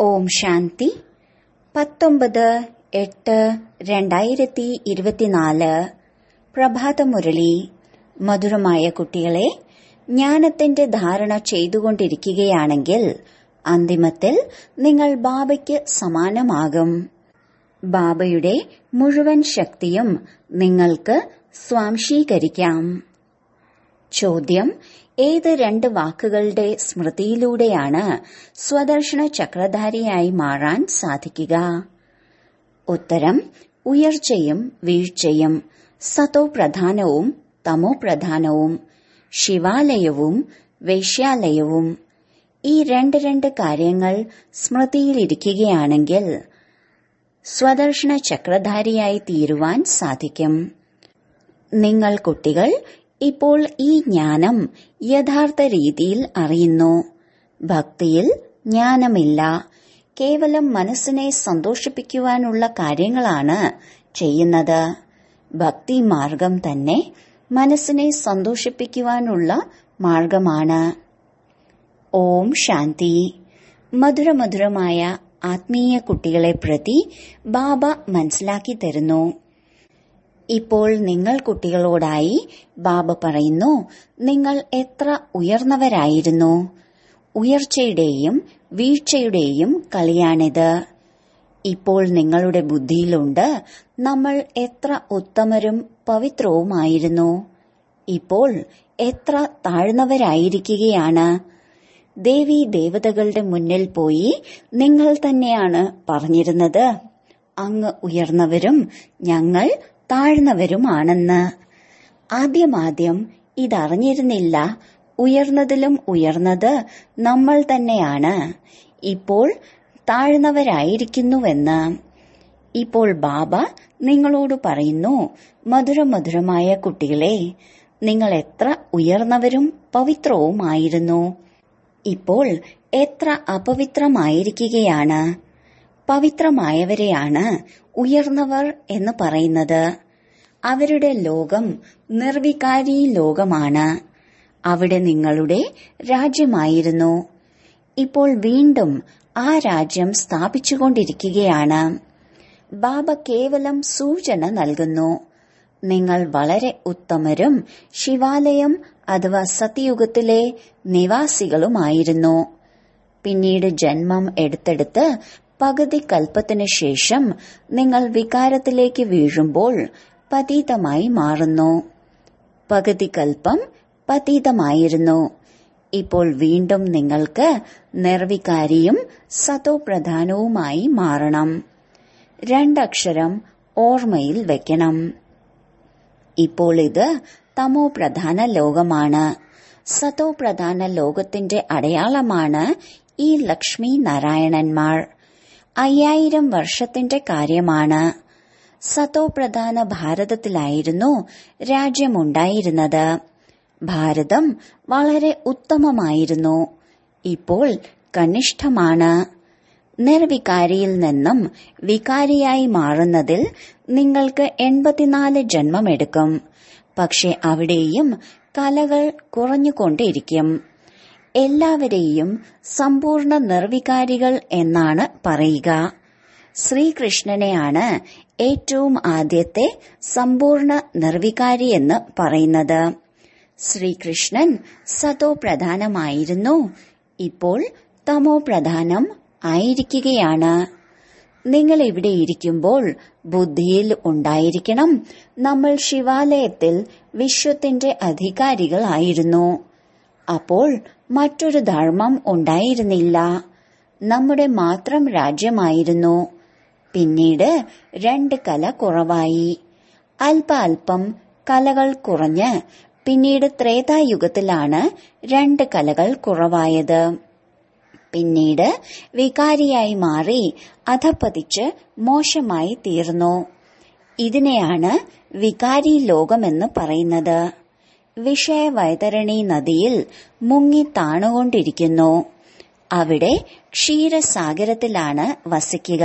ഓം ശാന്തി പത്തൊമ്പത് എട്ട് രണ്ടായിരത്തി ഇരുപത്തിനാല് പ്രഭാതമുരളി മധുരമായ കുട്ടികളെ ജ്ഞാനത്തിന്റെ ധാരണ ചെയ്തുകൊണ്ടിരിക്കുകയാണെങ്കിൽ അന്തിമത്തിൽ നിങ്ങൾ ബാബയ്ക്ക് സമാനമാകും ബാബയുടെ മുഴുവൻ ശക്തിയും നിങ്ങൾക്ക് സ്വാംശീകരിക്കാം ചോദ്യം ഏത് രണ്ട് വാക്കുകളുടെ സ്മൃതിയിലൂടെയാണ് സ്വദർശന ചക്രധാരിയായി മാറാൻ സാധിക്കുക ഉത്തരം ഉയർച്ചയും വീഴ്ചയും സതോ പ്രധാനവും തമോ പ്രധാനവും ശിവാലയവും വേശ്യാലയവും ഈ രണ്ട് രണ്ട് കാര്യങ്ങൾ സ്മൃതിയിലിരിക്കുകയാണെങ്കിൽ സ്വദർശന ചക്രധാരിയായി തീരുവാൻ സാധിക്കും നിങ്ങൾ കുട്ടികൾ ഇപ്പോൾ ഈ ജ്ഞാനം യഥാർത്ഥ രീതിയിൽ അറിയുന്നു ഭക്തിയിൽ ജ്ഞാനമില്ല കേവലം മനസ്സിനെ സന്തോഷിപ്പിക്കുവാനുള്ള കാര്യങ്ങളാണ് ചെയ്യുന്നത് ഭക്തി മാർഗം തന്നെ മനസ്സിനെ സന്തോഷിപ്പിക്കുവാനുള്ള മാർഗമാണ് ഓം ശാന്തി മധുരമധുരമായ ആത്മീയ കുട്ടികളെ പ്രതി ബാബ മനസ്സിലാക്കി തരുന്നു ഇപ്പോൾ നിങ്ങൾ കുട്ടികളോടായി ബാബ പറയുന്നു നിങ്ങൾ എത്ര ഉയർന്നവരായിരുന്നു ഉയർച്ചയുടെയും വീഴ്ചയുടെയും കളിയാണിത് ഇപ്പോൾ നിങ്ങളുടെ ബുദ്ധിയിലുണ്ട് നമ്മൾ എത്ര ഉത്തമരും പവിത്രവുമായിരുന്നു ഇപ്പോൾ എത്ര താഴ്ന്നവരായിരിക്കുകയാണ് ദേവി ദേവതകളുടെ മുന്നിൽ പോയി നിങ്ങൾ തന്നെയാണ് പറഞ്ഞിരുന്നത് അങ്ങ് ഉയർന്നവരും ഞങ്ങൾ താഴ്ന്നവരുമാണെന്ന് ആദ്യമാദ്യം ഇതറിഞ്ഞിരുന്നില്ല ഉയർന്നതിലും ഉയർന്നത് നമ്മൾ തന്നെയാണ് ഇപ്പോൾ താഴ്ന്നവരായിരിക്കുന്നുവെന്ന് ഇപ്പോൾ ബാബ നിങ്ങളോട് പറയുന്നു മധുരമധുരമായ കുട്ടികളെ നിങ്ങൾ എത്ര ഉയർന്നവരും പവിത്രവുമായിരുന്നു ഇപ്പോൾ എത്ര അപവിത്രമായിരിക്കുകയാണ് പവിത്രമായവരെയാണ് ഉയർന്നവർ എന്ന് പറയുന്നത് അവരുടെ ലോകം നിർവികാരി ലോകമാണ് അവിടെ നിങ്ങളുടെ രാജ്യമായിരുന്നു ഇപ്പോൾ വീണ്ടും ആ രാജ്യം സ്ഥാപിച്ചുകൊണ്ടിരിക്കുകയാണ് ബാബ കേവലം സൂചന നൽകുന്നു നിങ്ങൾ വളരെ ഉത്തമരും ശിവാലയം അഥവാ സത്യയുഗത്തിലെ നിവാസികളുമായിരുന്നു പിന്നീട് ജന്മം എടുത്തെടുത്ത് പകുതി കൽപ്പത്തിനു ശേഷം നിങ്ങൾ വികാരത്തിലേക്ക് വീഴുമ്പോൾ പതീതമായി മാറുന്നു പകുതി കൽപ്പം പതീതമായിരുന്നു ഇപ്പോൾ വീണ്ടും നിങ്ങൾക്ക് നിർവികാരിയും സതോപ്രധാനവുമായി മാറണം രണ്ടക്ഷരം ഓർമ്മയിൽ വെക്കണം ഇപ്പോൾ ഇത് തമോ പ്രധാന ലോകമാണ് സതോ പ്രധാന ലോകത്തിന്റെ അടയാളമാണ് ഈ ലക്ഷ്മി നാരായണന്മാർ അയ്യായിരം വർഷത്തിന്റെ കാര്യമാണ് സതോ പ്രധാന ഭാരതത്തിലായിരുന്നു രാജ്യമുണ്ടായിരുന്നത് ഭാരതം വളരെ ഉത്തമമായിരുന്നു ഇപ്പോൾ കനിഷ്ഠമാണ് നിർവികാരിയിൽ നിന്നും വികാരിയായി മാറുന്നതിൽ നിങ്ങൾക്ക് എൺപത്തിനാല് ജന്മമെടുക്കും പക്ഷെ അവിടെയും കലകൾ കുറഞ്ഞുകൊണ്ടിരിക്കും എല്ലാവരെയും സമ്പൂർണ്ണ നിർവികാരികൾ എന്നാണ് പറയുക ശ്രീകൃഷ്ണനെയാണ് ഏറ്റവും ആദ്യത്തെ സമ്പൂർണ്ണ നിർവികാരി എന്ന് പറയുന്നത് ശ്രീകൃഷ്ണൻ സതോ പ്രധാനമായിരുന്നു ഇപ്പോൾ തമോ പ്രധാനം ആയിരിക്കുകയാണ് നിങ്ങൾ ഇവിടെ ഇരിക്കുമ്പോൾ ബുദ്ധിയിൽ ഉണ്ടായിരിക്കണം നമ്മൾ ശിവാലയത്തിൽ വിശ്വത്തിന്റെ അധികാരികളായിരുന്നു അപ്പോൾ മറ്റൊരു ധർമ്മം ഉണ്ടായിരുന്നില്ല നമ്മുടെ മാത്രം രാജ്യമായിരുന്നു പിന്നീട് രണ്ട് കല കുറവായി അല്പ അല്പം കലകൾ കുറഞ്ഞ് പിന്നീട് ത്രേതായുഗത്തിലാണ് രണ്ട് കലകൾ കുറവായത് പിന്നീട് വികാരിയായി മാറി അധപ്പതിച്ച് മോശമായി തീർന്നു ഇതിനെയാണ് വികാരി ലോകമെന്ന് പറയുന്നത് വിഷയവൈതരണി നദിയിൽ മുങ്ങി താണുകൊണ്ടിരിക്കുന്നു അവിടെ ക്ഷീരസാഗരത്തിലാണ് വസിക്കുക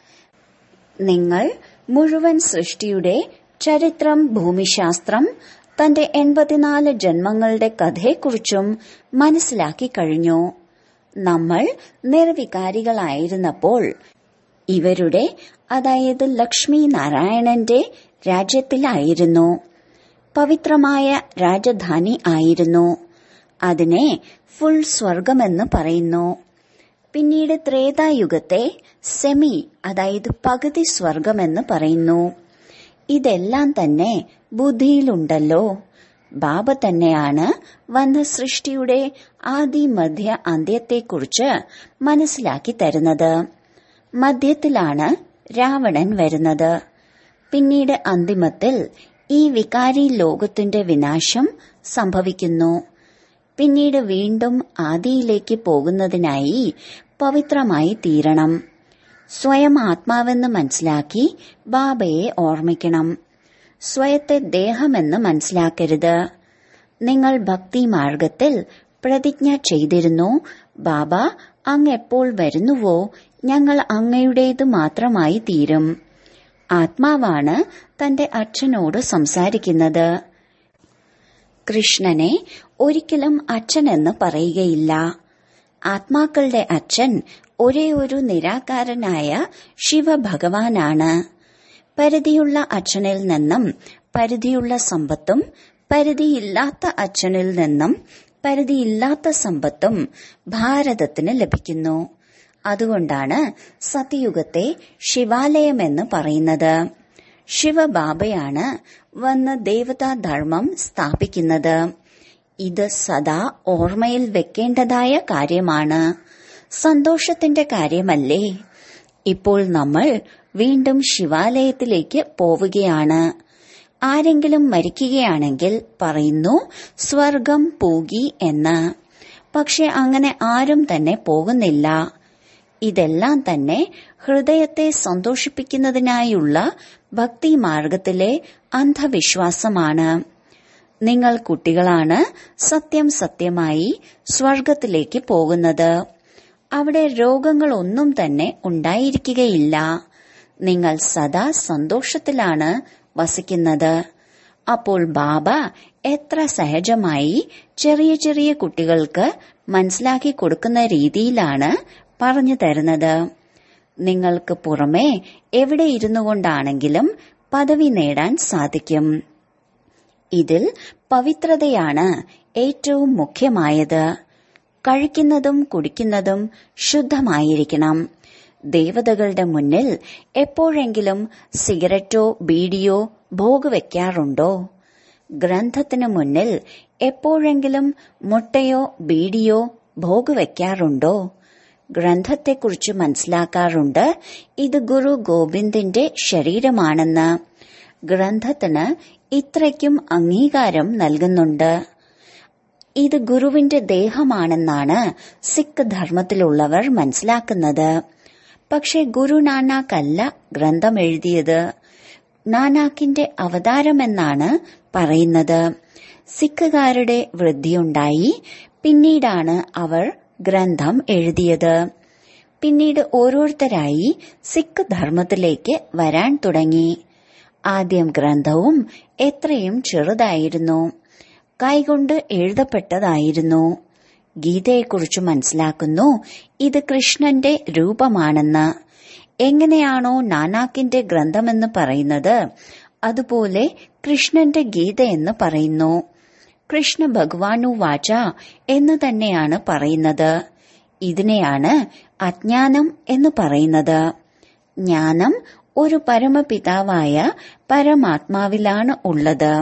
നിങ്ങൾ മുഴുവൻ സൃഷ്ടിയുടെ ചരിത്രം ഭൂമിശാസ്ത്രം തന്റെ എൺപത്തിനാല് ജന്മങ്ങളുടെ കഥയെക്കുറിച്ചും മനസ്സിലാക്കി കഴിഞ്ഞു നമ്മൾ നിർവികാരികളായിരുന്നപ്പോൾ ഇവരുടെ അതായത് ലക്ഷ്മി നാരായണന്റെ രാജ്യത്തിലായിരുന്നു പവിത്രമായ രാജധാനി ആയിരുന്നു അതിനെ ഫുൾ സ്വർഗമെന്ന് പറയുന്നു പിന്നീട് ത്രേതായുഗത്തെ സെമി അതായത് പകുതി സ്വർഗമെന്ന് പറയുന്നു ഇതെല്ലാം തന്നെ ബുദ്ധിയിലുണ്ടല്ലോ ബാബ തന്നെയാണ് വന്ന സൃഷ്ടിയുടെ ആദി മധ്യ അന്ത്യത്തെക്കുറിച്ച് മനസ്സിലാക്കി തരുന്നത് മധ്യത്തിലാണ് രാവണൻ വരുന്നത് പിന്നീട് അന്തിമത്തിൽ ഈ വികാരി ലോകത്തിന്റെ വിനാശം സംഭവിക്കുന്നു പിന്നീട് വീണ്ടും ആദിയിലേക്ക് പോകുന്നതിനായി പവിത്രമായി തീരണം സ്വയം ആത്മാവെന്ന് മനസ്സിലാക്കി ബാബയെ ഓർമ്മിക്കണം സ്വയത്തെ ദേഹമെന്ന് മനസ്സിലാക്കരുത് നിങ്ങൾ ഭക്തി മാർഗത്തിൽ പ്രതിജ്ഞ ചെയ്തിരുന്നു ബാബ അങ്ങ് എപ്പോൾ വരുന്നുവോ ഞങ്ങൾ അങ്ങയുടേത് മാത്രമായി തീരും ആത്മാവാണ് തന്റെ അച്ഛനോട് സംസാരിക്കുന്നത് കൃഷ്ണനെ ഒരിക്കലും അച്ഛനെന്ന് പറയുകയില്ല ആത്മാക്കളുടെ അച്ഛൻ ഒരേ ഒരു നിരാകാരനായ ശിവഭഗവാനാണ് പരിധിയുള്ള അച്ഛനിൽ നിന്നും പരിധിയുള്ള സമ്പത്തും പരിധിയില്ലാത്ത അച്ഛനിൽ നിന്നും പരിധിയില്ലാത്ത സമ്പത്തും ഭാരതത്തിന് ലഭിക്കുന്നു അതുകൊണ്ടാണ് സത്യയുഗത്തെ ശിവാലയമെന്ന് പറയുന്നത് ശിവബാബയാണ് വന്ന് ദേവതാധർമ്മം സ്ഥാപിക്കുന്നത് ഇത് സദാ ഓർമ്മയിൽ വെക്കേണ്ടതായ കാര്യമാണ് സന്തോഷത്തിന്റെ കാര്യമല്ലേ ഇപ്പോൾ നമ്മൾ വീണ്ടും ശിവാലയത്തിലേക്ക് പോവുകയാണ് ആരെങ്കിലും മരിക്കുകയാണെങ്കിൽ പറയുന്നു സ്വർഗം പൂകി എന്ന് പക്ഷെ അങ്ങനെ ആരും തന്നെ പോകുന്നില്ല ഇതെല്ലാം തന്നെ ഹൃദയത്തെ സന്തോഷിപ്പിക്കുന്നതിനായുള്ള ഭക്തി മാർഗത്തിലെ അന്ധവിശ്വാസമാണ് നിങ്ങൾ കുട്ടികളാണ് സത്യം സത്യമായി സ്വർഗത്തിലേക്ക് പോകുന്നത് അവിടെ രോഗങ്ങളൊന്നും തന്നെ ഉണ്ടായിരിക്കുകയില്ല നിങ്ങൾ സദാ സന്തോഷത്തിലാണ് വസിക്കുന്നത് അപ്പോൾ ബാബ എത്ര സഹജമായി ചെറിയ ചെറിയ കുട്ടികൾക്ക് മനസ്സിലാക്കി കൊടുക്കുന്ന രീതിയിലാണ് പറഞ്ഞു തരുന്നത് നിങ്ങൾക്ക് പുറമെ എവിടെ ഇരുന്നു കൊണ്ടാണെങ്കിലും പദവി നേടാൻ സാധിക്കും ഇതിൽ പവിത്രതയാണ് ഏറ്റവും മുഖ്യമായത് കഴിക്കുന്നതും കുടിക്കുന്നതും ശുദ്ധമായിരിക്കണം ദേവതകളുടെ മുന്നിൽ എപ്പോഴെങ്കിലും സിഗരറ്റോ ബീഡിയോ ഭോഗവെക്കാറുണ്ടോ ഗ്രന്ഥത്തിന് മുന്നിൽ എപ്പോഴെങ്കിലും മുട്ടയോ ബീഡിയോ ഭോഗവെക്കാറുണ്ടോ ഗ്രന്ഥത്തെക്കുറിച്ച് മനസ്സിലാക്കാറുണ്ട് ഇത് ഗുരു ഗോവിന്ദിന്റെ ശരീരമാണെന്ന് ഗ്രന്ഥത്തിന് ഇത്രയ്ക്കും അംഗീകാരം നൽകുന്നുണ്ട് ഇത് ഗുരുവിന്റെ ദേഹമാണെന്നാണ് സിഖ് ധർമ്മത്തിലുള്ളവർ മനസ്സിലാക്കുന്നത് പക്ഷെ ഗുരു നാനാക്കല്ല ഗ്രന്ഥം എഴുതിയത് നാനാക്കിന്റെ അവതാരമെന്നാണ് പറയുന്നത് സിഖുകാരുടെ വൃദ്ധിയുണ്ടായി പിന്നീടാണ് അവർ ഗ്രന്ഥം എഴുതിയത് പിന്നീട് ഓരോരുത്തരായി സിഖ് ധർമ്മത്തിലേക്ക് വരാൻ തുടങ്ങി ആദ്യം ഗ്രന്ഥവും എത്രയും ചെറുതായിരുന്നു കൈകൊണ്ട് എഴുതപ്പെട്ടതായിരുന്നു ഗീതയെക്കുറിച്ച് മനസ്സിലാക്കുന്നു ഇത് കൃഷ്ണന്റെ രൂപമാണെന്ന് എങ്ങനെയാണോ നാനാക്കിന്റെ ഗ്രന്ഥമെന്ന് പറയുന്നത് അതുപോലെ കൃഷ്ണന്റെ ഗീതയെന്ന് പറയുന്നു കൃഷ്ണ ഭഗവാനു വാച എന്ന് തന്നെയാണ് പറയുന്നത് ഇതിനെയാണ് അജ്ഞാനം എന്ന് പറയുന്നത് ജ്ഞാനം ഒരു പരമപിതാവായ പരമാത്മാവിലാണ് ഉള്ളത്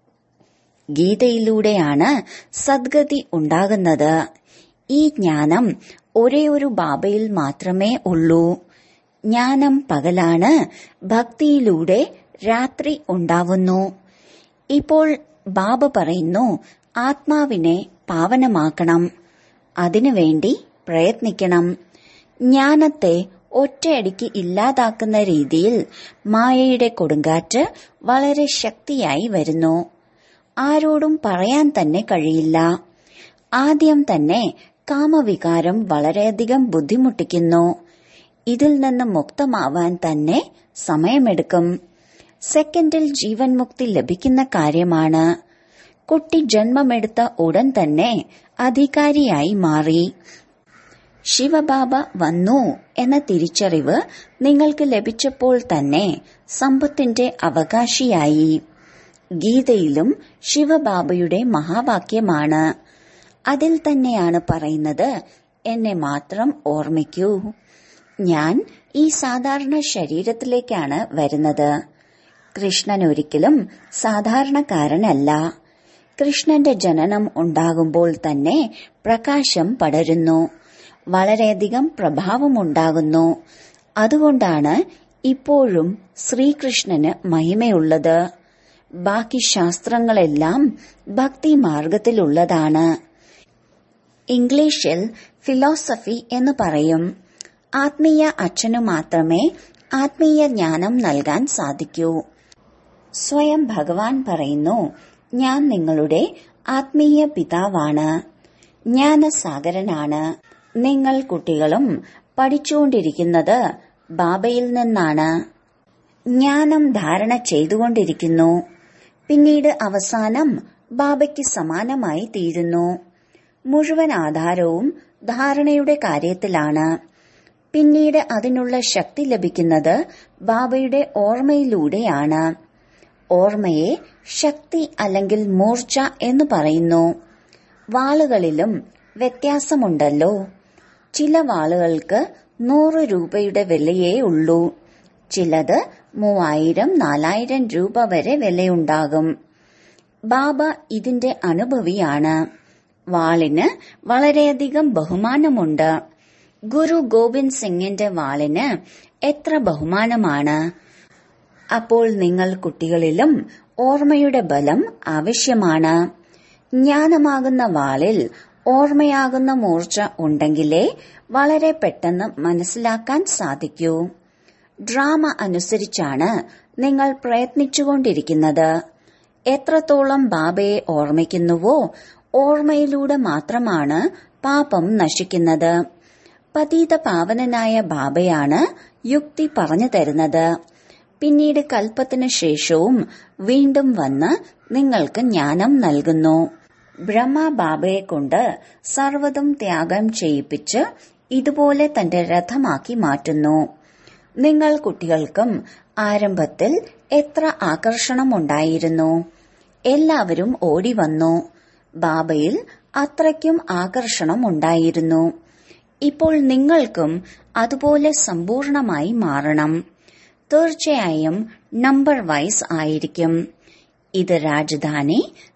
ഗീതയിലൂടെയാണ് സദ്ഗതി ഉണ്ടാകുന്നത് ഈ ജ്ഞാനം ഒരേ ഒരു ബാബയിൽ മാത്രമേ ഉള്ളൂ ജ്ഞാനം പകലാണ് ഭക്തിയിലൂടെ രാത്രി ഉണ്ടാവുന്നു ഇപ്പോൾ ബാബ പറയുന്നു ആത്മാവിനെ പാവനമാക്കണം അതിനുവേണ്ടി പ്രയത്നിക്കണം ജ്ഞാനത്തെ ഒറ്റയടിക്ക് ഇല്ലാതാക്കുന്ന രീതിയിൽ മായയുടെ കൊടുങ്കാറ്റ് വളരെ ശക്തിയായി വരുന്നു ആരോടും പറയാൻ തന്നെ കഴിയില്ല ആദ്യം തന്നെ കാമവികാരം വളരെയധികം ബുദ്ധിമുട്ടിക്കുന്നു ഇതിൽ നിന്ന് മുക്തമാവാൻ തന്നെ സമയമെടുക്കും സെക്കൻഡിൽ ജീവൻ മുക്തി ലഭിക്കുന്ന കാര്യമാണ് കുട്ടി ജന്മമെടുത്ത ഉടൻ തന്നെ അധികാരിയായി മാറി ശിവബാബ വന്നു എന്ന തിരിച്ചറിവ് നിങ്ങൾക്ക് ലഭിച്ചപ്പോൾ തന്നെ സമ്പത്തിന്റെ അവകാശിയായി ഗീതയിലും ശിവബാബയുടെ മഹാവാക്യമാണ് അതിൽ തന്നെയാണ് പറയുന്നത് എന്നെ മാത്രം ഓർമ്മിക്കൂ ഞാൻ ഈ സാധാരണ ശരീരത്തിലേക്കാണ് വരുന്നത് കൃഷ്ണൻ ഒരിക്കലും സാധാരണക്കാരനല്ല കൃഷ്ണന്റെ ജനനം ഉണ്ടാകുമ്പോൾ തന്നെ പ്രകാശം പടരുന്നു വളരെയധികം പ്രഭാവമുണ്ടാകുന്നു അതുകൊണ്ടാണ് ഇപ്പോഴും ശ്രീകൃഷ്ണന് മഹിമയുള്ളത് ബാക്കി ശാസ്ത്രങ്ങളെല്ലാം ഭക്തി മാർഗത്തിലുള്ളതാണ് ഇംഗ്ലീഷിൽ ഫിലോസഫി എന്ന് പറയും ആത്മീയ അച്ഛനു മാത്രമേ ആത്മീയ ജ്ഞാനം നൽകാൻ സാധിക്കൂ സ്വയം ഭഗവാൻ പറയുന്നു ഞാൻ നിങ്ങളുടെ ആത്മീയ പിതാവാണ് ജ്ഞാനസാഗരനാണ് നിങ്ങൾ കുട്ടികളും പഠിച്ചുകൊണ്ടിരിക്കുന്നത് ബാബയിൽ നിന്നാണ് ജ്ഞാനം ധാരണ ചെയ്തുകൊണ്ടിരിക്കുന്നു പിന്നീട് അവസാനം ബാബയ്ക്ക് സമാനമായി തീരുന്നു മുഴുവൻ ആധാരവും ധാരണയുടെ കാര്യത്തിലാണ് പിന്നീട് അതിനുള്ള ശക്തി ലഭിക്കുന്നത് ബാബയുടെ ഓർമ്മയിലൂടെയാണ് ഓർമ്മയെ ശക്തി അല്ലെങ്കിൽ മൂർച്ച എന്ന് പറയുന്നു വാളുകളിലും വ്യത്യാസമുണ്ടല്ലോ ചില വാളുകൾക്ക് നൂറ് രൂപയുടെ വിലയേ ഉള്ളൂ ചിലത് മൂവായിരം നാലായിരം രൂപ വരെ വിലയുണ്ടാകും ബാബ ഇതിന്റെ അനുഭവിയാണ് വാളിന് വളരെയധികം ബഹുമാനമുണ്ട് ഗുരു ഗോവിന്ദ് സിംഗിന്റെ വാളിന് എത്ര ബഹുമാനമാണ് അപ്പോൾ നിങ്ങൾ കുട്ടികളിലും ഓർമ്മയുടെ ബലം ആവശ്യമാണ് ജ്ഞാനമാകുന്ന വാളിൽ ഓർമ്മയാകുന്ന മൂർച്ച ഉണ്ടെങ്കിലേ വളരെ പെട്ടെന്ന് മനസ്സിലാക്കാൻ സാധിക്കൂ ഡ്രാമ അനുസരിച്ചാണ് നിങ്ങൾ പ്രയത്നിച്ചുകൊണ്ടിരിക്കുന്നത് എത്രത്തോളം ബാബയെ ഓർമ്മിക്കുന്നുവോ ഓർമ്മയിലൂടെ മാത്രമാണ് പാപം നശിക്കുന്നത് പതീത പാവനനായ ബാബയാണ് യുക്തി പറഞ്ഞു തരുന്നത് പിന്നീട് കൽപ്പത്തിനു ശേഷവും വീണ്ടും വന്ന് നിങ്ങൾക്ക് ജ്ഞാനം നൽകുന്നു ബ്രഹ്മ ബാബയെ കൊണ്ട് സർവ്വതും ത്യാഗം ചെയ്യിപ്പിച്ച് ഇതുപോലെ തന്റെ രഥമാക്കി മാറ്റുന്നു നിങ്ങൾ കുട്ടികൾക്കും ആരംഭത്തിൽ എത്ര ആകർഷണമുണ്ടായിരുന്നു എല്ലാവരും ഓടി വന്നു ബാബയിൽ അത്രയ്ക്കും ആകർഷണം ഉണ്ടായിരുന്നു ഇപ്പോൾ നിങ്ങൾക്കും അതുപോലെ സമ്പൂർണമായി മാറണം തീർച്ചയായും നമ്പർ വൈസ് ആയിരിക്കും ഇത് രാജധാനി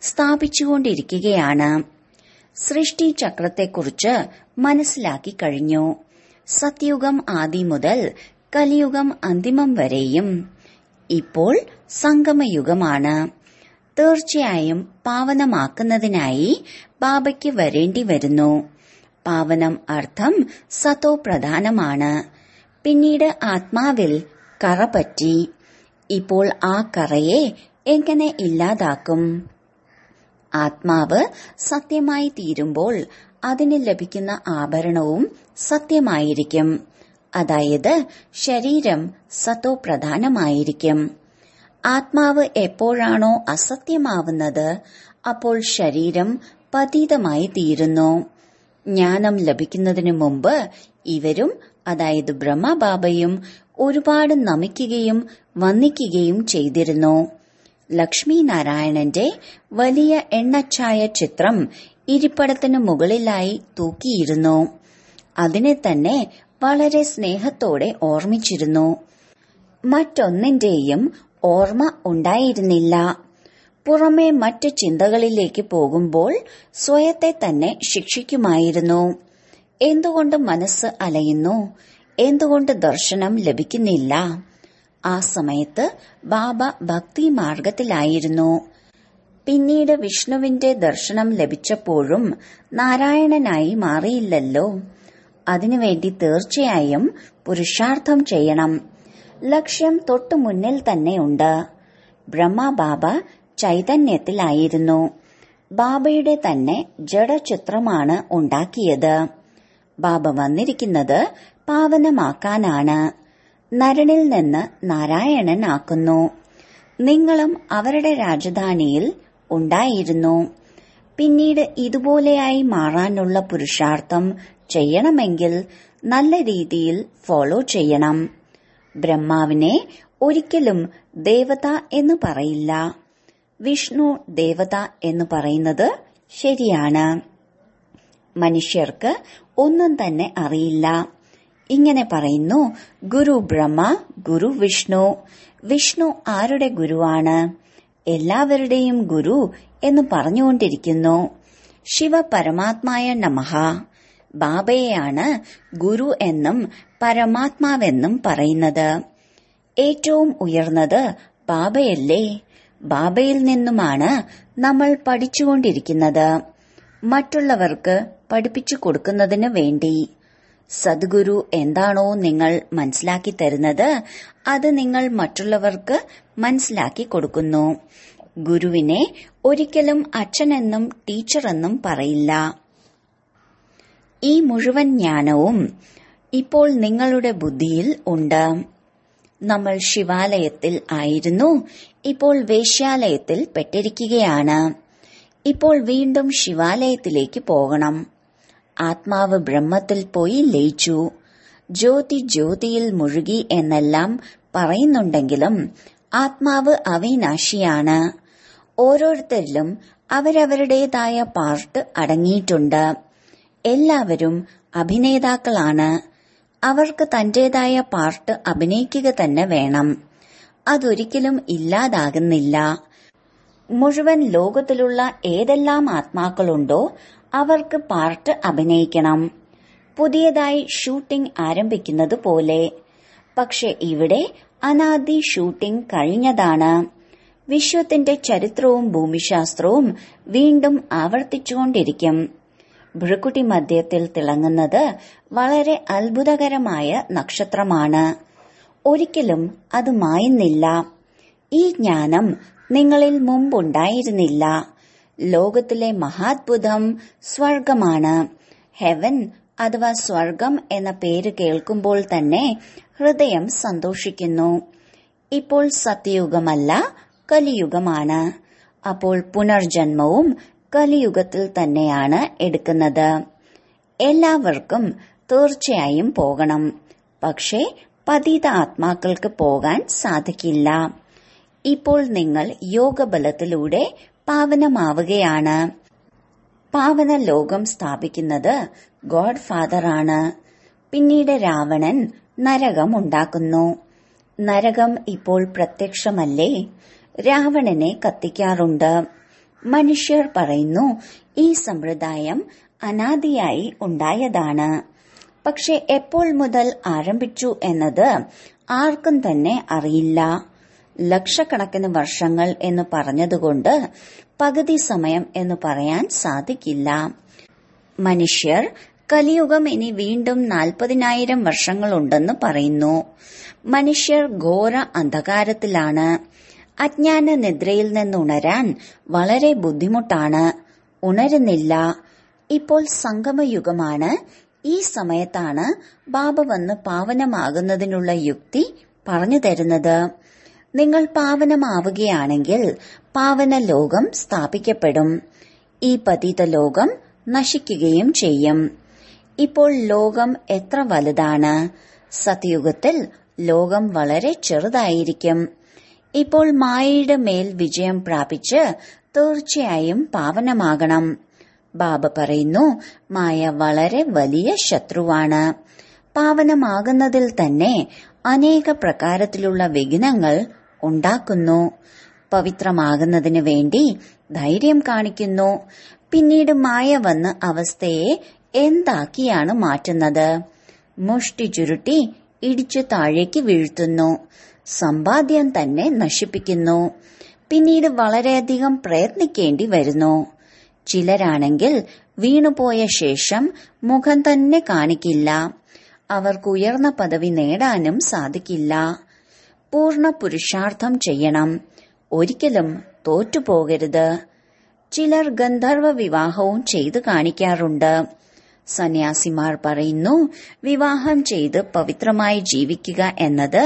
സ്ഥാപിച്ചുകൊണ്ടിരിക്കുകയാണ് സൃഷ്ടി ചക്രത്തെക്കുറിച്ച് മനസ്സിലാക്കി കഴിഞ്ഞു സത്യുഗം ആദി മുതൽ കലിയുഗം അന്തിമം വരെയും ഇപ്പോൾ സംഗമയുഗമാണ് തീർച്ചയായും പാവനമാക്കുന്നതിനായി ബാബയ്ക്ക് വരേണ്ടി വരുന്നു പാവനം അർത്ഥം സതോ പ്രധാനമാണ് പിന്നീട് ആത്മാവിൽ കറ പറ്റി ഇപ്പോൾ ആ കറയെ എങ്ങനെ ഇല്ലാതാക്കും ആത്മാവ് സത്യമായി തീരുമ്പോൾ അതിന് ലഭിക്കുന്ന ആഭരണവും സത്യമായിരിക്കും അതായത് ശരീരം സത്തോ പ്രധാനമായിരിക്കും ആത്മാവ് എപ്പോഴാണോ അസത്യമാവുന്നത് അപ്പോൾ ശരീരം പതീതമായി തീരുന്നു ജ്ഞാനം ലഭിക്കുന്നതിനു മുമ്പ് ഇവരും അതായത് ബ്രഹ്മബാബയും ഒരുപാട് നമിക്കുകയും വന്ദിക്കുകയും ചെയ്തിരുന്നു ലക്ഷ്മി നാരായണന്റെ വലിയ എണ്ണച്ചായ ചിത്രം ഇരിപ്പടത്തിനു മുകളിലായി തൂക്കിയിരുന്നു അതിനെ തന്നെ വളരെ സ്നേഹത്തോടെ ഓർമ്മിച്ചിരുന്നു മറ്റൊന്നിന്റെയും ഓർമ്മ ഉണ്ടായിരുന്നില്ല പുറമെ മറ്റു ചിന്തകളിലേക്ക് പോകുമ്പോൾ സ്വയത്തെ തന്നെ ശിക്ഷിക്കുമായിരുന്നു എന്തുകൊണ്ട് മനസ്സ് അലയുന്നു എന്തുകൊണ്ട് ദർശനം ലഭിക്കുന്നില്ല ആ സമയത്ത് ബാബ ഭക്തി മാർഗത്തിലായിരുന്നു പിന്നീട് വിഷ്ണുവിന്റെ ദർശനം ലഭിച്ചപ്പോഴും നാരായണനായി മാറിയില്ലല്ലോ അതിനുവേണ്ടി തീർച്ചയായും പുരുഷാർത്ഥം ചെയ്യണം ലക്ഷ്യം തൊട്ടു മുന്നിൽ തന്നെയുണ്ട് ബ്രഹ്മബാബ ചൈതന്യത്തിലായിരുന്നു ബാബയുടെ തന്നെ ജഡചിത്രമാണ് ഉണ്ടാക്കിയത് ബാബ വന്നിരിക്കുന്നത് പാവനമാക്കാനാണ് നരനിൽ നിന്ന് നാരായണനാക്കുന്നു നിങ്ങളും അവരുടെ രാജധാനിയിൽ ഉണ്ടായിരുന്നു പിന്നീട് ഇതുപോലെയായി മാറാനുള്ള പുരുഷാർത്ഥം ചെയ്യണമെങ്കിൽ നല്ല രീതിയിൽ ഫോളോ ചെയ്യണം ബ്രഹ്മാവിനെ ഒരിക്കലും ദേവത എന്ന് പറയില്ല വിഷ്ണു ദേവത എന്ന് പറയുന്നത് ശരിയാണ് മനുഷ്യർക്ക് ഒന്നും തന്നെ അറിയില്ല ഇങ്ങനെ പറയുന്നു ഗുരു ബ്രഹ്മ ഗുരു വിഷ്ണു വിഷ്ണു ആരുടെ ഗുരുവാണ് എല്ലാവരുടെയും ഗുരു എന്ന് പറഞ്ഞുകൊണ്ടിരിക്കുന്നു ശിവ പരമാത്മായ നമഹ ബാബയെയാണ് ഗുരു എന്നും പരമാത്മാവെന്നും പറയുന്നത് ഏറ്റവും ഉയർന്നത് ബാബയല്ലേ ബാബയിൽ നിന്നുമാണ് നമ്മൾ പഠിച്ചുകൊണ്ടിരിക്കുന്നത് മറ്റുള്ളവർക്ക് പഠിപ്പിച്ചു കൊടുക്കുന്നതിന് വേണ്ടി സദ്ഗുരു എന്താണോ നിങ്ങൾ മനസ്സിലാക്കി തരുന്നത് അത് നിങ്ങൾ മറ്റുള്ളവർക്ക് മനസ്സിലാക്കി കൊടുക്കുന്നു ഗുരുവിനെ ഒരിക്കലും അച്ഛനെന്നും ടീച്ചറെന്നും പറയില്ല ഈ മുഴുവൻ ജ്ഞാനവും ഇപ്പോൾ നിങ്ങളുടെ ബുദ്ധിയിൽ ഉണ്ട് നമ്മൾ ശിവാലയത്തിൽ ആയിരുന്നു ഇപ്പോൾ വേശ്യാലയത്തിൽ പെട്ടിരിക്കുകയാണ് ഇപ്പോൾ വീണ്ടും ശിവാലയത്തിലേക്ക് പോകണം ആത്മാവ് ബ്രഹ്മത്തിൽ പോയി ലയിച്ചു ജ്യോതി ജ്യോതിയിൽ മുഴുകി എന്നെല്ലാം പറയുന്നുണ്ടെങ്കിലും ആത്മാവ് അവിനാശിയാണ് ഓരോരുത്തരിലും അവരവരുടേതായ പാർട്ട് അടങ്ങിയിട്ടുണ്ട് എല്ലാവരും അഭിനേതാക്കളാണ് അവർക്ക് തന്റേതായ പാർട്ട് അഭിനയിക്കുക തന്നെ വേണം അതൊരിക്കലും ഇല്ലാതാകുന്നില്ല മുഴുവൻ ലോകത്തിലുള്ള ഏതെല്ലാം ആത്മാക്കളുണ്ടോ അവർക്ക് പാർട്ട് അഭിനയിക്കണം പുതിയതായി ഷൂട്ടിംഗ് ആരംഭിക്കുന്നത് പോലെ പക്ഷെ ഇവിടെ അനാദി ഷൂട്ടിംഗ് കഴിഞ്ഞതാണ് വിശ്വത്തിന്റെ ചരിത്രവും ഭൂമിശാസ്ത്രവും വീണ്ടും ആവർത്തിച്ചുകൊണ്ടിരിക്കും ഭൃക്കുട്ടി മധ്യത്തിൽ തിളങ്ങുന്നത് വളരെ അത്ഭുതകരമായ നക്ഷത്രമാണ് ഒരിക്കലും അത് മായുന്നില്ല ഈ ജ്ഞാനം നിങ്ങളിൽ മുമ്പുണ്ടായിരുന്നില്ല ലോകത്തിലെ മഹാത്ഭുതം സ്വർഗമാണ് ഹെവൻ അഥവാ സ്വർഗം എന്ന പേര് കേൾക്കുമ്പോൾ തന്നെ ഹൃദയം സന്തോഷിക്കുന്നു ഇപ്പോൾ സത്യയുഗമല്ല കലിയുഗമാണ് അപ്പോൾ പുനർജന്മവും കലിയുഗത്തിൽ തന്നെയാണ് എടുക്കുന്നത് എല്ലാവർക്കും തീർച്ചയായും പോകണം പക്ഷേ പതിത ആത്മാക്കൾക്ക് പോകാൻ സാധിക്കില്ല ഇപ്പോൾ നിങ്ങൾ യോഗബലത്തിലൂടെ പാവനമാവുകയാണ് പാവന ലോകം സ്ഥാപിക്കുന്നത് ഗോഡ് ഫാദറാണ് പിന്നീട് രാവണൻ നരകം ഉണ്ടാക്കുന്നു നരകം ഇപ്പോൾ പ്രത്യക്ഷമല്ലേ രാവണനെ കത്തിക്കാറുണ്ട് മനുഷ്യർ പറയുന്നു ഈ സമ്പ്രദായം അനാദിയായി ഉണ്ടായതാണ് പക്ഷെ എപ്പോൾ മുതൽ ആരംഭിച്ചു എന്നത് ആർക്കും തന്നെ അറിയില്ല ലക്ഷക്കണക്കിന് വർഷങ്ങൾ എന്ന് പറഞ്ഞതുകൊണ്ട് പകുതി സമയം എന്ന് പറയാൻ സാധിക്കില്ല മനുഷ്യർ കലിയുഗം ഇനി വീണ്ടും നാൽപ്പതിനായിരം വർഷങ്ങളുണ്ടെന്ന് പറയുന്നു മനുഷ്യർ ഘോര അന്ധകാരത്തിലാണ് അജ്ഞാന നിദ്രയിൽ നിന്നുണരാൻ വളരെ ബുദ്ധിമുട്ടാണ് ഉണരുന്നില്ല ഇപ്പോൾ സംഗമയുഗമാണ് ഈ സമയത്താണ് ബാബ വന്ന് പാവനമാകുന്നതിനുള്ള യുക്തി പറഞ്ഞു തരുന്നത് നിങ്ങൾ പാവനമാവുകയാണെങ്കിൽ പാവന ലോകം സ്ഥാപിക്കപ്പെടും ഈ പതിത ലോകം നശിക്കുകയും ചെയ്യും ഇപ്പോൾ ലോകം എത്ര വലുതാണ് സത്യയുഗത്തിൽ ലോകം വളരെ ചെറുതായിരിക്കും ഇപ്പോൾ മായയുടെ മേൽ വിജയം പ്രാപിച്ച് തീർച്ചയായും പാവനമാകണം ബാബ പറയുന്നു മായ വളരെ വലിയ ശത്രുവാണ് പാവനമാകുന്നതിൽ തന്നെ അനേക പ്രകാരത്തിലുള്ള വിഘ്നങ്ങൾ ഉണ്ടാക്കുന്നു പവിത്രമാകുന്നതിന് വേണ്ടി ധൈര്യം കാണിക്കുന്നു പിന്നീട് മായ വന്ന് അവസ്ഥയെ എന്താക്കിയാണ് മാറ്റുന്നത് മുഷ്ടി ചുരുട്ടി ഇടിച്ചു താഴേക്ക് വീഴ്ത്തുന്നു സമ്പാദ്യം തന്നെ നശിപ്പിക്കുന്നു പിന്നീട് വളരെയധികം പ്രയത്നിക്കേണ്ടി വരുന്നു ചിലരാണെങ്കിൽ വീണുപോയ ശേഷം മുഖം തന്നെ കാണിക്കില്ല അവർക്ക് ഉയർന്ന പദവി നേടാനും സാധിക്കില്ല പൂർണ്ണ പുരുഷാർത്ഥം ചെയ്യണം ഒരിക്കലും തോറ്റുപോകരുത് ചിലർ ഗന്ധർവ വിവാഹവും ചെയ്തു കാണിക്കാറുണ്ട് സന്യാസിമാർ പറയുന്നു വിവാഹം ചെയ്ത് പവിത്രമായി ജീവിക്കുക എന്നത്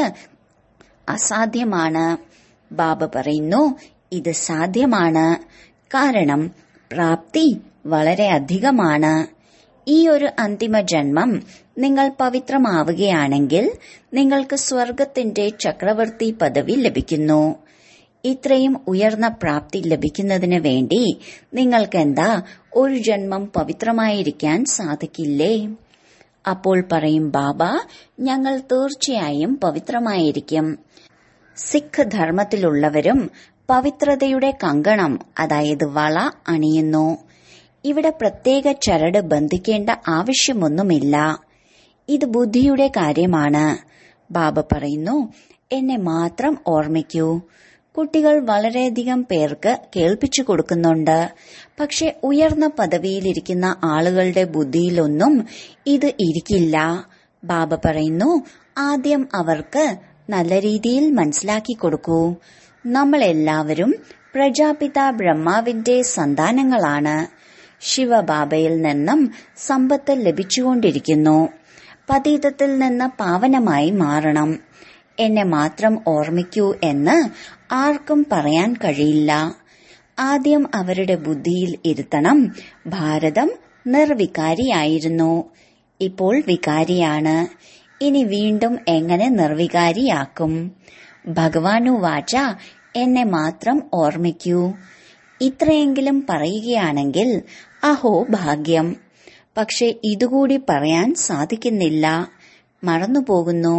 അസാധ്യമാണ് ബാബ പറയുന്നു ഇത് സാധ്യമാണ് കാരണം പ്രാപ്തി വളരെ അധികമാണ് ഈ ഒരു അന്തിമ ജന്മം നിങ്ങൾ പവിത്രമാവുകയാണെങ്കിൽ നിങ്ങൾക്ക് സ്വർഗത്തിന്റെ ചക്രവർത്തി പദവി ലഭിക്കുന്നു ഇത്രയും ഉയർന്ന പ്രാപ്തി ലഭിക്കുന്നതിന് വേണ്ടി നിങ്ങൾക്കെന്താ ഒരു ജന്മം പവിത്രമായിരിക്കാൻ സാധിക്കില്ലേ അപ്പോൾ പറയും ബാബ ഞങ്ങൾ തീർച്ചയായും പവിത്രമായിരിക്കും സിഖ് ധർമ്മത്തിലുള്ളവരും പവിത്രതയുടെ കങ്കണം അതായത് വള അണിയുന്നു ഇവിടെ പ്രത്യേക ചരട് ബന്ധിക്കേണ്ട ആവശ്യമൊന്നുമില്ല ഇത് ബുദ്ധിയുടെ കാര്യമാണ് ബാബ പറയുന്നു എന്നെ മാത്രം ഓർമ്മിക്കൂ കുട്ടികൾ വളരെയധികം പേർക്ക് കേൾപ്പിച്ചു കൊടുക്കുന്നുണ്ട് പക്ഷെ ഉയർന്ന പദവിയിലിരിക്കുന്ന ആളുകളുടെ ബുദ്ധിയിലൊന്നും ഇത് ഇരിക്കില്ല ബാബ പറയുന്നു ആദ്യം അവർക്ക് നല്ല രീതിയിൽ മനസ്സിലാക്കി കൊടുക്കൂ നമ്മളെല്ലാവരും പ്രജാപിത ബ്രഹ്മാവിന്റെ സന്താനങ്ങളാണ് ശിവബാബയിൽ നിന്നും സമ്പത്ത് ലഭിച്ചുകൊണ്ടിരിക്കുന്നു പതീതത്തിൽ നിന്ന് പാവനമായി മാറണം എന്നെ മാത്രം ഓർമ്മിക്കൂ എന്ന് ആർക്കും പറയാൻ കഴിയില്ല ആദ്യം അവരുടെ ബുദ്ധിയിൽ ഇരുത്തണം ഭാരതം നിർവികാരിയായിരുന്നു ഇപ്പോൾ വികാരിയാണ് ഇനി വീണ്ടും എങ്ങനെ നിർവികാരിയാക്കും ഭഗവാനു വാച എന്നെ മാത്രം ഓർമ്മിക്കൂ ഇത്രയെങ്കിലും പറയുകയാണെങ്കിൽ അഹോ ഭാഗ്യം പക്ഷെ ഇതുകൂടി പറയാൻ സാധിക്കുന്നില്ല മറന്നുപോകുന്നു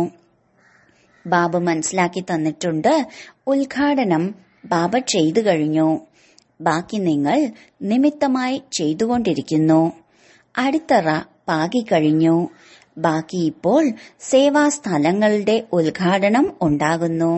ബാബ മനസ്സിലാക്കി തന്നിട്ടുണ്ട് ഉദ്ഘാടനം ബാബ ചെയ്തു കഴിഞ്ഞു ബാക്കി നിങ്ങൾ നിമിത്തമായി ചെയ്തുകൊണ്ടിരിക്കുന്നു അടിത്തറ പാകിക്കഴിഞ്ഞു ബാക്കി ഇപ്പോൾ സേവാസ്ഥലങ്ങളുടെ ഉദ്ഘാടനം ഉണ്ടാകുന്നു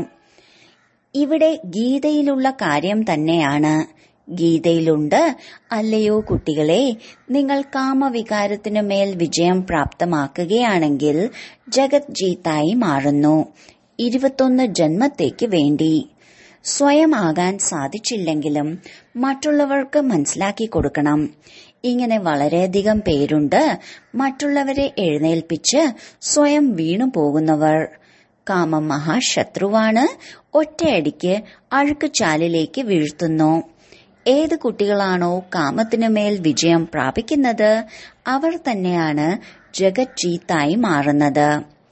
ഇവിടെ ഗീതയിലുള്ള കാര്യം തന്നെയാണ് ഗീതയിലുണ്ട് അല്ലയോ കുട്ടികളെ നിങ്ങൾ കാമവികാരത്തിനു മേൽ വിജയം പ്രാപ്തമാക്കുകയാണെങ്കിൽ ജഗത് ജീത്തായി മാറുന്നു ഇരുപത്തൊന്ന് ജന്മത്തേക്ക് വേണ്ടി സ്വയം ആകാൻ സാധിച്ചില്ലെങ്കിലും മറ്റുള്ളവർക്ക് മനസ്സിലാക്കി കൊടുക്കണം ഇങ്ങനെ വളരെയധികം പേരുണ്ട് മറ്റുള്ളവരെ എഴുന്നേൽപ്പിച്ച് സ്വയം വീണു പോകുന്നവർ കാമം മഹാശത്രുവാണ് ഒറ്റയടിക്ക് അഴുക്കുചാലിലേക്ക് വീഴ്ത്തുന്നു ഏത് കുട്ടികളാണോ കാമത്തിനു മേൽ വിജയം പ്രാപിക്കുന്നത് അവർ തന്നെയാണ് ജഗത് ജീത്തായി മാറുന്നത്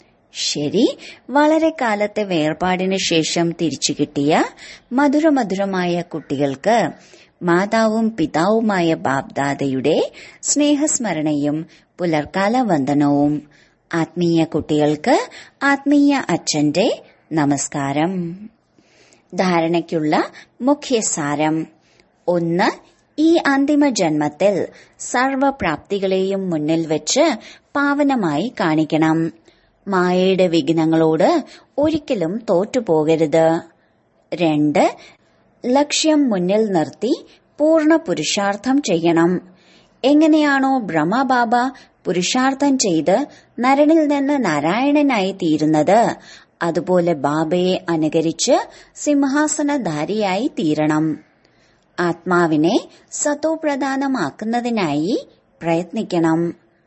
ശരി വളരെ കാലത്തെ വേർപാടിന് ശേഷം തിരിച്ചു കിട്ടിയ മധുരമധുരമായ കുട്ടികൾക്ക് മാതാവും പിതാവുമായ ബാബ്ദാദയുടെ സ്നേഹസ്മരണയും പുലർക്കാല വന്ദനവും ആത്മീയ കുട്ടികൾക്ക് ആത്മീയ അച്ഛന്റെ നമസ്കാരം ധാരണയ്ക്കുള്ള മുഖ്യസാരം ഒന്ന് ഈ അന്തിമ ജന്മത്തിൽ സർവപ്രാപ്തികളെയും മുന്നിൽ വെച്ച് പാവനമായി കാണിക്കണം മായയുടെ വിഘ്നങ്ങളോട് ഒരിക്കലും തോറ്റുപോകരുത് രണ്ട് ലക്ഷ്യം മുന്നിൽ നിർത്തി പൂർണ്ണ പുരുഷാർത്ഥം ചെയ്യണം എങ്ങനെയാണോ ബ്രഹ്മബാബ പുരുഷാർത്ഥം ചെയ്ത് നരനിൽ നിന്ന് നാരായണനായി തീരുന്നത് അതുപോലെ ബാബയെ അനുകരിച്ച് സിംഹാസനധാരിയായി തീരണം ആത്മാവിനെ സത്തോപ്രധാനമാക്കുന്നതിനായി പ്രയത്നിക്കണം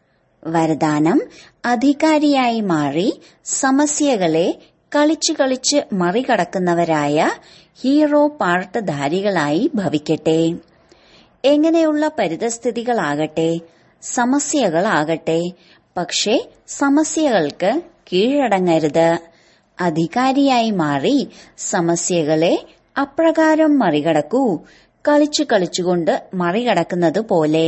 വരദാനം അധികാരിയായി മാറി സമസ്യകളെ കളിച്ചു കളിച്ച് മറികടക്കുന്നവരായ ഹീറോ പാർട്ട്ധാരികളായി ഭവിക്കട്ടെ എങ്ങനെയുള്ള പരിതസ്ഥിതികളാകട്ടെ സമസ്യകളാകട്ടെ പക്ഷേ സമസ്യകൾക്ക് കീഴടങ്ങരുത് അധികാരിയായി മാറി സമസ്യകളെ അപ്രകാരം മറികടക്കൂ കളിച്ചു കളിച്ചുകൊണ്ട് മറികടക്കുന്നത് പോലെ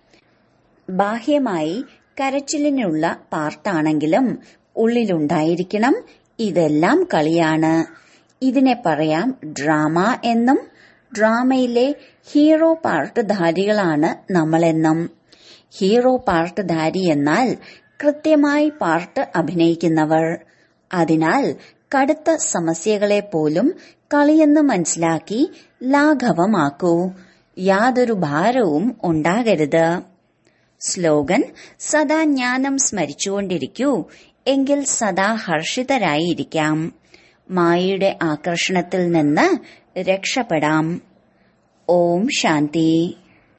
ബാഹ്യമായി കരച്ചിലിനുള്ള പാർട്ടാണെങ്കിലും ഉള്ളിലുണ്ടായിരിക്കണം ഇതെല്ലാം കളിയാണ് ഇതിനെ പറയാം ഡ്രാമ എന്നും ഡ്രാമയിലെ ഹീറോ പാർട്ട്ധാരികളാണ് നമ്മളെന്നും ഹീറോ പാർട്ട്ധാരി എന്നാൽ കൃത്യമായി പാർട്ട് അഭിനയിക്കുന്നവർ അതിനാൽ കടുത്ത സമസ്യകളെ പോലും കളിയെന്ന് മനസ്സിലാക്കി ലാഘവമാക്കൂ യാതൊരു ഭാരവും ഉണ്ടാകരുത് സ്ലോഗൻ സദാ ജ്ഞാനം സ്മരിച്ചുകൊണ്ടിരിക്കൂ എങ്കിൽ സദാ ഹർഷിതരായിരിക്കാം മായയുടെ ആകർഷണത്തിൽ നിന്ന് രക്ഷപ്പെടാം ഓം ശാന്തി